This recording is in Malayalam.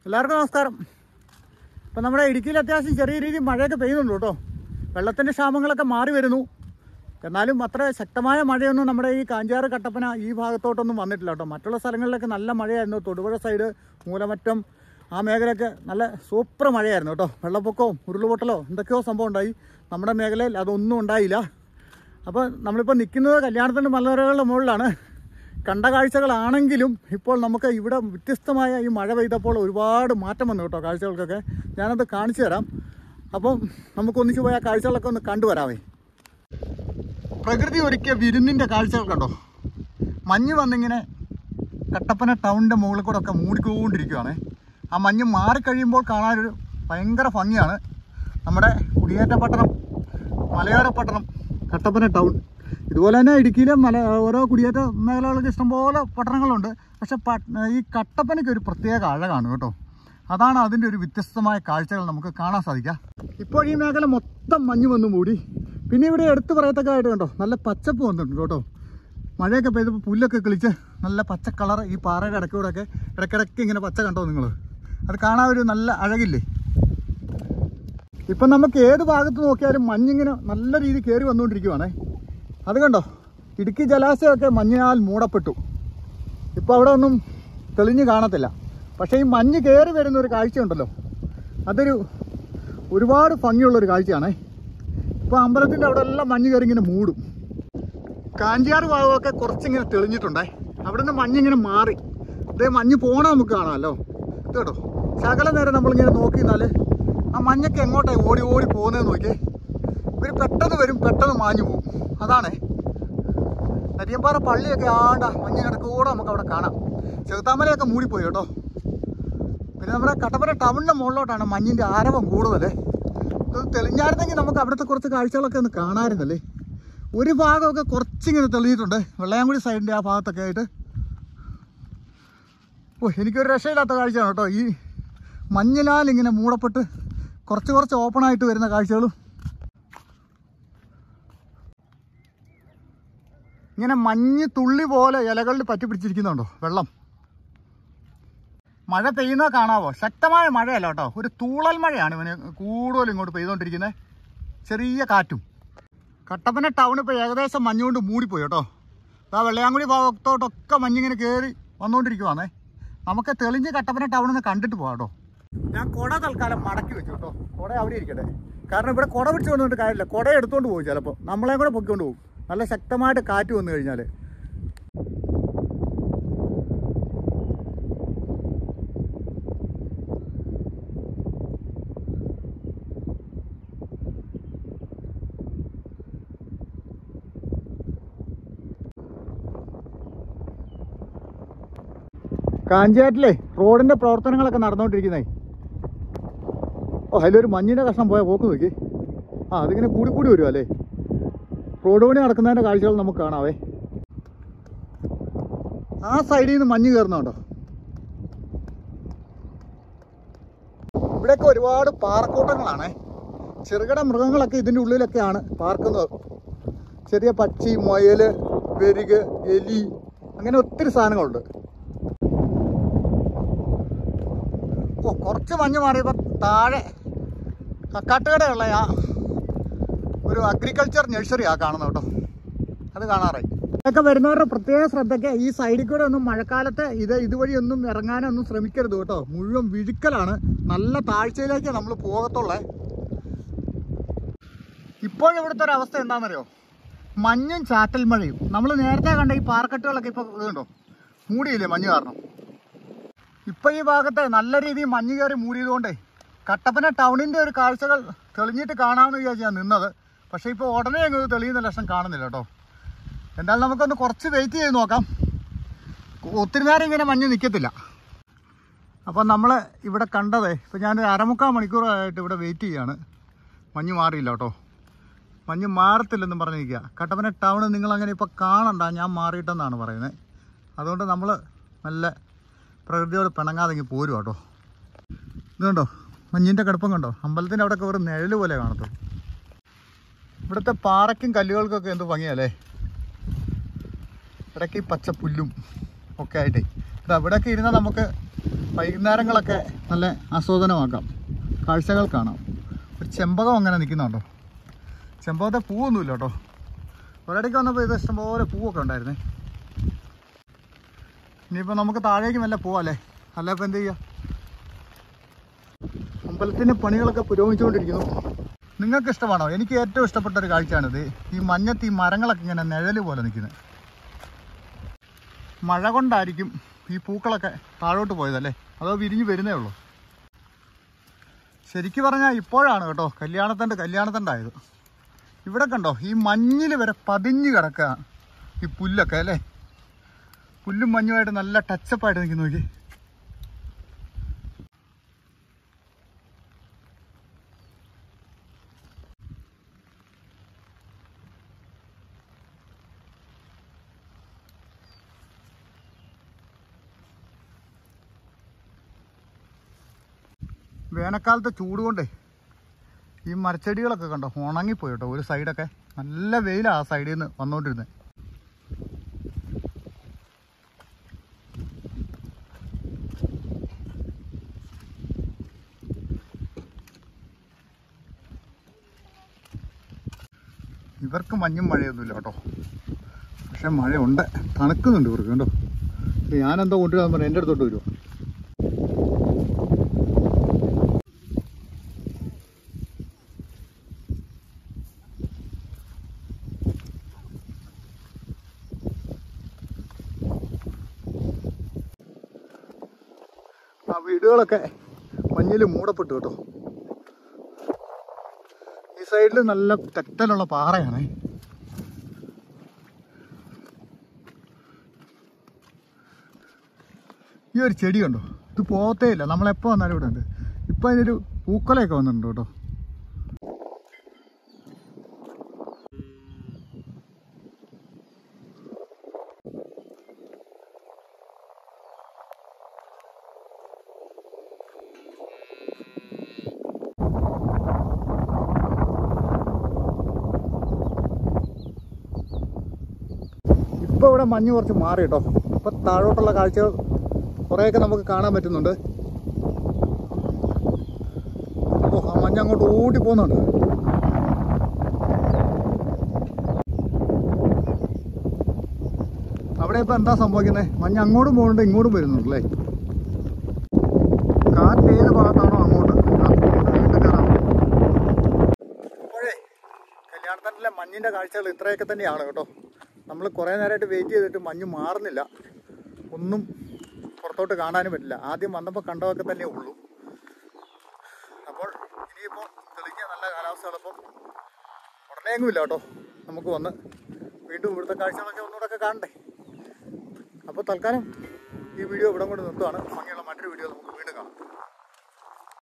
എല്ലാവർക്കും നമസ്കാരം ഇപ്പം നമ്മുടെ ഇടുക്കിയിൽ അത്യാവശ്യം ചെറിയ രീതിയിൽ മഴയൊക്കെ പെയ്യുന്നുണ്ട് കേട്ടോ വെള്ളത്തിൻ്റെ ക്ഷാമങ്ങളൊക്കെ മാറി വരുന്നു എന്നാലും അത്ര ശക്തമായ മഴയൊന്നും നമ്മുടെ ഈ കാഞ്ചാറ് കട്ടപ്പന ഈ ഭാഗത്തോട്ടൊന്നും വന്നിട്ടില്ല കേട്ടോ മറ്റുള്ള സ്ഥലങ്ങളിലൊക്കെ നല്ല മഴയായിരുന്നു തൊടുപുഴ സൈഡ് മൂലമറ്റം ആ മേഖലയൊക്കെ നല്ല സൂപ്പർ മഴയായിരുന്നു കേട്ടോ വെള്ളപ്പൊക്കവും ഉരുളുപൊട്ടലോ എന്തൊക്കെയോ സംഭവം ഉണ്ടായി നമ്മുടെ മേഖലയിൽ അതൊന്നും ഉണ്ടായില്ല അപ്പോൾ നമ്മളിപ്പോൾ നിൽക്കുന്നത് കല്യാണത്തിൻ്റെ മലനിരകളുടെ മുകളിലാണ് കണ്ട കാഴ്ചകളാണെങ്കിലും ഇപ്പോൾ നമുക്ക് ഇവിടെ വ്യത്യസ്തമായ ഈ മഴ പെയ്തപ്പോൾ ഒരുപാട് മാറ്റം വന്നു കേട്ടോ കാഴ്ചകൾക്കൊക്കെ ഞാനത് കാണിച്ചു തരാം അപ്പം നമുക്കൊന്നിച്ച് പോയി ആ കാഴ്ചകളൊക്കെ ഒന്ന് കണ്ടുവരാമേ പ്രകൃതി ഒരുക്കിയ വിരുന്നിൻ്റെ കാഴ്ചകൾ കണ്ടോ മഞ്ഞ് വന്നിങ്ങനെ കട്ടപ്പന ടൗണിൻ്റെ മുകളിൽ കൂടെ ഒക്കെ മൂടിക്കൊണ്ടിരിക്കുകയാണ് ആ മഞ്ഞ് മാറിക്കഴിയുമ്പോൾ കാണാനൊരു ഭയങ്കര ഭംഗിയാണ് നമ്മുടെ കുടിയേറ്റ പട്ടണം മലയോര പട്ടണം കട്ടപ്പന ടൗൺ ഇതുപോലെ തന്നെ ഇടുക്കിയിലെ മല ഓരോ കുടിയേറ്റ മേഖലകൾക്ക് ഇഷ്ടംപോലെ പട്ടണങ്ങളുണ്ട് പക്ഷെ പട്ട് ഈ കട്ടപ്പനയ്ക്ക് ഒരു പ്രത്യേക അഴകാണ് കേട്ടോ അതാണ് അതിൻ്റെ ഒരു വ്യത്യസ്തമായ കാഴ്ചകൾ നമുക്ക് കാണാൻ സാധിക്കുക ഇപ്പോൾ ഈ മേഖല മൊത്തം മഞ്ഞ് വന്നു മൂടി പിന്നെ ഇവിടെ എടുത്തു പറയത്തക്ക ആയിട്ട് കണ്ടോ നല്ല പച്ചപ്പ് വന്നിട്ടുണ്ട് കേട്ടോ മഴയൊക്കെ പെയ്തപ്പോൾ പുല്ലൊക്കെ കിളിച്ച് നല്ല പച്ച കളർ ഈ പാറയുടെ ഇടയ്ക്കൂടെയൊക്കെ ഇടയ്ക്കിടയ്ക്ക് ഇങ്ങനെ പച്ച കണ്ടോ നിങ്ങൾ അത് കാണാൻ ഒരു നല്ല അഴകില്ലേ ഇപ്പം നമുക്ക് ഏത് ഭാഗത്ത് നോക്കിയാലും മഞ്ഞിങ്ങനെ നല്ല രീതിയിൽ കയറി വന്നുകൊണ്ടിരിക്കുവാണേ അത് കണ്ടോ ഇടുക്കി ജലാശയമൊക്കെ മഞ്ഞിനാൽ മൂടപ്പെട്ടു ഇപ്പോൾ അവിടെ ഒന്നും തെളിഞ്ഞ് കാണത്തില്ല പക്ഷേ ഈ മഞ്ഞ് കയറി വരുന്ന ഒരു കാഴ്ചയുണ്ടല്ലോ അതൊരു ഒരുപാട് ഭംഗിയുള്ളൊരു കാഴ്ചയാണേ ഇപ്പോൾ അമ്പലത്തിൻ്റെ അവിടെ എല്ലാം മഞ്ഞ് കയറി ഇങ്ങനെ മൂടും കാഞ്ചിയാറ് ഭാഗമൊക്കെ കുറച്ചിങ്ങനെ തെളിഞ്ഞിട്ടുണ്ടേ അവിടെ നിന്ന് മഞ്ഞിങ്ങനെ മാറി ഇതേ മഞ്ഞ് പോണ നമുക്ക് കാണാമല്ലോ ഇത് കേട്ടോ ശകല നേരം നമ്മളിങ്ങനെ നോക്കി നിന്നാൽ ആ മഞ്ഞൊക്കെ എങ്ങോട്ടാണ് ഓടി ഓടി പോകുന്നതെന്ന് നോക്കിയേ ഇവർ പെട്ടെന്ന് വരും പെട്ടെന്ന് മാഞ്ഞു പോകും അതാണേ നരിയമ്പാറ പള്ളിയൊക്കെ ആണ്ട മഞ്ഞിനടക്കൂടെ നമുക്ക് അവിടെ കാണാം ചെറുത്താമലയൊക്കെ മൂടിപ്പോയി കേട്ടോ പിന്നെ നമ്മുടെ കട്ടപ്പന ടൗണിൻ്റെ മുകളിലോട്ടാണ് മഞ്ഞിൻ്റെ ആരവം കൂടുതൽ ഇത് തെളിഞ്ഞായിരുന്നെങ്കിൽ നമുക്ക് അവിടുത്തെ കുറച്ച് കാഴ്ചകളൊക്കെ ഒന്ന് കാണാമായിരുന്നല്ലേ ഒരു ഭാഗമൊക്കെ കുറച്ചിങ്ങനെ തെളിഞ്ഞിട്ടുണ്ട് വെള്ളയാങ്കുടി സൈഡിൻ്റെ ആ ഭാഗത്തൊക്കെ ആയിട്ട് ഓ എനിക്കൊരു രക്ഷയില്ലാത്ത കാഴ്ചയാണ് കേട്ടോ ഈ മഞ്ഞിനാൽ ഇങ്ങനെ മൂടപ്പെട്ട് കുറച്ച് കുറച്ച് ഓപ്പണായിട്ട് വരുന്ന കാഴ്ചകളും ഇങ്ങനെ മഞ്ഞ് തുള്ളി പോലെ ഇലകളിൽ പറ്റി പിടിച്ചിരിക്കുന്നുണ്ടോ വെള്ളം മഴ പെയ്യുന്നത് കാണാവോ ശക്തമായ മഴയല്ല കേട്ടോ ഒരു തൂളൽ മഴയാണ് ഇവന് കൂടുതലും ഇങ്ങോട്ട് പെയ്തുകൊണ്ടിരിക്കുന്നത് ചെറിയ കാറ്റും കട്ടപ്പന ടൗൺ ഇപ്പോൾ ഏകദേശം മഞ്ഞുകൊണ്ട് മൂടിപ്പോയി കേട്ടോ ആ വെള്ളയാങ്കുടി ഭാഗത്തോട്ടൊക്കെ മഞ്ഞിങ്ങനെ കയറി വന്നുകൊണ്ടിരിക്കുവാണേ നമുക്ക് തെളിഞ്ഞ് കട്ടപ്പന ടൗണിൽ നിന്ന് കണ്ടിട്ട് പോകാം കേട്ടോ ഞാൻ കുട തൽക്കാലം മടക്കി വെച്ചു കേട്ടോ കുട അവിടെ ഇരിക്കട്ടെ കാരണം ഇവിടെ കുട പിടിച്ചു കൊണ്ടുവന്നിട്ട് കാര്യമില്ല കുട എടുത്തുകൊണ്ട് പോകും ചിലപ്പോൾ നമ്മളെയും കൂടെ പൊക്കിക്കൊണ്ട് പോകും നല്ല ശക്തമായിട്ട് കാറ്റ് വന്നു കഴിഞ്ഞാൽ കാഞ്ചാറ്റിലെ റോഡിന്റെ പ്രവർത്തനങ്ങളൊക്കെ നടന്നുകൊണ്ടിരിക്കുന്നേ ഓ അതിലൊരു മഞ്ഞിന്റെ കഷ്ണം പോയാൽ പോക്ക് നോക്കി ആ അതിങ്ങനെ കൂടി കൂടി വരുമോ അല്ലേ റോഡ് പണി നടക്കുന്നതിന്റെ കാഴ്ചകൾ നമുക്ക് കാണാവേ ആ സൈഡിൽ നിന്ന് മഞ്ഞ് കയറുന്നുണ്ടോ ഇവിടെയൊക്കെ ഒരുപാട് പാറക്കൂട്ടങ്ങളാണേ ചെറുകിട മൃഗങ്ങളൊക്കെ ഇതിൻ്റെ ഉള്ളിലൊക്കെയാണ് പാർക്കുന്നത് ചെറിയ പക്ഷി മുയൽ വെരുക് എലി അങ്ങനെ ഒത്തിരി സാധനങ്ങളുണ്ട് ഓ കുറച്ച് മഞ്ഞ് മാറിയപ്പോൾ താഴെ കക്കാട്ടുകടയുള്ള ആ ഒരു അഗ്രികൾച്ചർ നഴ്സറി ആ കാണുന്നത് കേട്ടോ അത് കാണാറായി ഇതൊക്കെ വരുന്നവരുടെ പ്രത്യേക ശ്രദ്ധയ്ക്ക് ഈ സൈഡിൽ കൂടെ ഒന്നും മഴക്കാലത്ത് ഇത് ഇതുവഴി ഒന്നും ഇറങ്ങാനൊന്നും ശ്രമിക്കരുത് കേട്ടോ മുഴുവൻ വിഴുക്കലാണ് നല്ല താഴ്ചയിലേക്ക് നമ്മൾ പോകത്തുള്ളേ ഇപ്പോൾ ഇവിടുത്തെ ഒരു അവസ്ഥ എന്താണെന്നറിയോ മഞ്ഞും ചാറ്റൽ മഴയും നമ്മൾ നേരത്തെ കണ്ട ഈ പാറക്കെട്ടുകളൊക്കെ ഇപ്പോൾ ഇതുണ്ടോ മൂടിയില്ലേ മഞ്ഞ് കാരണം ഇപ്പൊ ഈ ഭാഗത്ത് നല്ല രീതിയിൽ മഞ്ഞ് കയറി മൂടിയതുകൊണ്ടേ കട്ടപ്പന ടൗണിന്റെ ഒരു കാഴ്ചകൾ തെളിഞ്ഞിട്ട് കാണാമെന്ന് വിചാരിച്ച് ഞാൻ നിന്നത് പക്ഷെ ഇപ്പോൾ ഉടനെ അങ്ങ് തെളിയുന്ന ലക്ഷം കാണുന്നില്ല കേട്ടോ എന്തായാലും നമുക്കൊന്ന് കുറച്ച് വെയിറ്റ് ചെയ്ത് നോക്കാം ഒത്തിരി നേരം ഇങ്ങനെ മഞ്ഞ് നിൽക്കത്തില്ല അപ്പം നമ്മൾ ഇവിടെ കണ്ടതേ ഇപ്പം ഞാനൊരു അരമുക്കാൽ മണിക്കൂറായിട്ട് ഇവിടെ വെയിറ്റ് ചെയ്യാണ് മഞ്ഞ് മാറിയില്ല കേട്ടോ മഞ്ഞ് മാറത്തില്ലെന്നും പറഞ്ഞിരിക്കുക കട്ടപ്പന ടൗൺ നിങ്ങളങ്ങനെ ഇപ്പോൾ കാണണ്ട ഞാൻ മാറിയിട്ടെന്നാണ് പറയുന്നത് അതുകൊണ്ട് നമ്മൾ നല്ല പ്രകൃതിയോട് പിണങ്ങാതെ ഇങ്ങ് പോരും കേട്ടോ ഇത് കണ്ടോ മഞ്ഞിൻ്റെ കടുപ്പം കണ്ടോ അമ്പലത്തിൻ്റെ അവിടെയൊക്കെ ഒരു നിഴല് പോലെ കാണത്തുള്ളൂ ഇവിടുത്തെ പാറയ്ക്കും കല്ലുകൾക്കൊക്കെ എന്ത് ഭംഗിയല്ലേ ഇടയ്ക്ക് ഈ പച്ച പുല്ലും ഒക്കെ ആയിട്ടേ ഇത് അവിടെയൊക്കെ ഇരുന്നാൽ നമുക്ക് വൈകുന്നേരങ്ങളൊക്കെ നല്ല ആസ്വാദനമാക്കാം കാഴ്ചകൾ കാണാം ഒരു ചെമ്പകം അങ്ങനെ നിൽക്കുന്നുണ്ടോ ചെമ്പകത്തെ പൂവൊന്നുമില്ല കേട്ടോ ഒരിടയ്ക്ക് വന്നപ്പോൾ ഇത് ഇഷ്ടംപോലെ പൂവൊക്കെ ഉണ്ടായിരുന്നേ ഇനിയിപ്പോൾ നമുക്ക് താഴേക്ക് മെല്ലെ പോവാല്ലേ അല്ല ഇപ്പം എന്ത് ചെയ്യുക അമ്പലത്തിൻ്റെ പണികളൊക്കെ പുരോഗമിച്ചുകൊണ്ടിരിക്കുന്നു നിങ്ങൾക്ക് ഇഷ്ടമാണോ എനിക്ക് ഏറ്റവും ഇഷ്ടപ്പെട്ട ഒരു കാഴ്ചയാണിത് ഈ മഞ്ഞത്ത് ഈ മരങ്ങളൊക്കെ ഇങ്ങനെ നിഴല് പോലെ നിൽക്കുന്നത് മഴ കൊണ്ടായിരിക്കും ഈ പൂക്കളൊക്കെ താഴോട്ട് പോയതല്ലേ അതോ വിരിഞ്ഞ് വരുന്നേ ഉള്ളൂ ശരിക്കും പറഞ്ഞാൽ ഇപ്പോഴാണ് കേട്ടോ കല്യാണത്തണ്ട് കല്യാണത്തണ്ടായത് ഇവിടെ കണ്ടോ ഈ മഞ്ഞിൽ വരെ പതിഞ്ഞ് കിടക്കുക ഈ പുല്ലൊക്കെ അല്ലേ പുല്ലും മഞ്ഞുമായിട്ട് നല്ല ടച്ചപ്പായിട്ട് നിൽക്കുന്നു നോക്കി വേനൽക്കാലത്തെ ചൂട് കൊണ്ടേ ഈ മരച്ചെടികളൊക്കെ കണ്ടോ ഉണങ്ങിപ്പോയി കേട്ടോ ഒരു സൈഡൊക്കെ നല്ല വെയിലാണ് ആ സൈഡിൽ നിന്ന് വന്നുകൊണ്ടിരുന്നത് ഇവർക്ക് മഞ്ഞും മഴയൊന്നുമില്ല കേട്ടോ പക്ഷെ മഴയുണ്ട് തണുക്കുന്നുണ്ട് ഇവർക്ക് കണ്ടോ പക്ഷെ ഞാനെന്തോ കൊണ്ടുവരാൻ പറഞ്ഞു എൻ്റെ അടുത്തോട്ട് വരുമോ ആ വീടുകളൊക്കെ മഞ്ഞിൽ മൂടപ്പെട്ടു കേട്ടോ ഈ സൈഡിൽ നല്ല തെറ്റലുള്ള പാറയാണേ ഈ ഒരു ചെടി കണ്ടോ ഇത് പോകത്തേ ഇല്ല നമ്മളെപ്പോൾ വന്നാലും ഇവിടെ ഉണ്ട് ഇപ്പം അതിനൊരു പൂക്കൊലയൊക്കെ വന്നിട്ടുണ്ട് കേട്ടോ ഇപ്പോൾ ഇവിടെ മഞ്ഞ് കുറച്ച് മാറി കേട്ടോ ഇപ്പം താഴോട്ടുള്ള കാഴ്ചകൾ കുറേയൊക്കെ നമുക്ക് കാണാൻ പറ്റുന്നുണ്ട് ഓ ആ മഞ്ഞ് അങ്ങോട്ട് ഓടി പോകുന്നുണ്ട് അവിടെ ഇപ്പം എന്താ സംഭവിക്കുന്നത് മഞ്ഞ് അങ്ങോട്ടും പോകുന്നുണ്ട് ഇങ്ങോട്ടും വരുന്നുണ്ട് അല്ലേ കാറ്റ് ഏത് ഭാഗത്താണോ അങ്ങോട്ട് ആ, അങ്ങോട്ട് വീണ്ടും കയറാം അപ്പോഴേ കല്യാണത്തണ്ടിലെ മഞ്ഞിൻ്റെ കാഴ്ചകൾ ഇത്രയൊക്കെ തന്നെയാണ് കേട്ടോ നമ്മൾ കുറേ നേരമായിട്ട് വെയിറ്റ് ചെയ്തിട്ട് മഞ്ഞ് മാറുന്നില്ല ഒന്നും പുറത്തോട്ട് കാണാനും പറ്റില്ല ആദ്യം വന്നപ്പോൾ കണ്ടതൊക്കെ തന്നെ ഉള്ളൂ അപ്പോൾ ഇനിയിപ്പോൾ തെളിഞ്ഞ നല്ല കാലാവസ്ഥ ഉള്ളപ്പോൾ ഉടനെയെങ്കിലും ഇല്ല കേട്ടോ നമുക്ക് വന്ന് വീണ്ടും ഇവിടുത്തെ കാഴ്ചകളൊക്കെ ഒന്നുകൂടെ ഒക്കെ കാണണ്ടേ അപ്പോൾ തൽക്കാലം ഈ വീഡിയോ ഇവിടെ കൊണ്ട് നിർത്തുവാണ് ഭംഗിയുള്ള മറ്റൊരു വീഡിയോ നമുക്ക്